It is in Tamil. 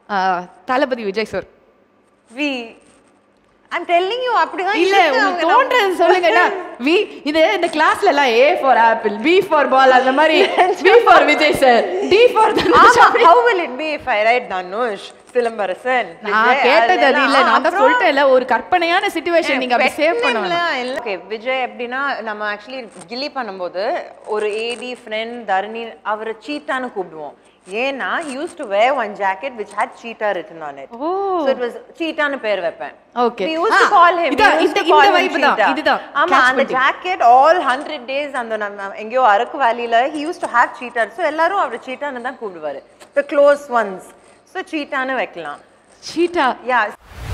Thalapathy Vijay sir we I'm telling you அப்படிதான் இல்ல இருக்கு. உங்களுக்கு அவங்க தோன்றது சொல்லுங்கடா வி இது இந்த கிளாஸ்ல எல்லாம் A for apple B for ball அந்த மாதிரி B for Vijay sir D for Dhanush ஆமா how will it be if I write Dhanush Silambarasan நான் விஜய், கேட்டது அது இல்ல அதெல்லாம் நான் தான் அப்புறம் சொல்லிட்டேன்ல ஒரு கற்பனையான சிச்சுவேஷன் நீங்க அப்படி சேவ் பண்ண வேணாம் ஓகே விஜய் எப்படின்னா நம்ம ஆக்சுவலி கில்லி பண்ணும்போது ஒரு ஏடி ஃப்ரெண்ட் தரணி அவரை சீட்டான்னு கூப்பிடுவோம் ஏன்னா used to wear one jacket which had cheetah written on it oh So it was சீட்டான்னு பேர் வைப்பேன் Okay. We used to ah, call him. we இதான், used to இந்த- call இந்த him vibe தான், cheetah. இதுதான். ஆமா Catch அந்த பண்ணிட்டீங்க. ஜாக்கெட் ஆல் ஹண்ட்ரட் டேஸ் அந்த நம்ம எங்கேயோ அரக்கு வேலியில he used to have cheetah so எல்லாரும் அவர் சீட்டான்னு தான் கூப்பிடுவாரு the close ones so சீட்டான்னு வைக்கலாம் சீட்டா yeah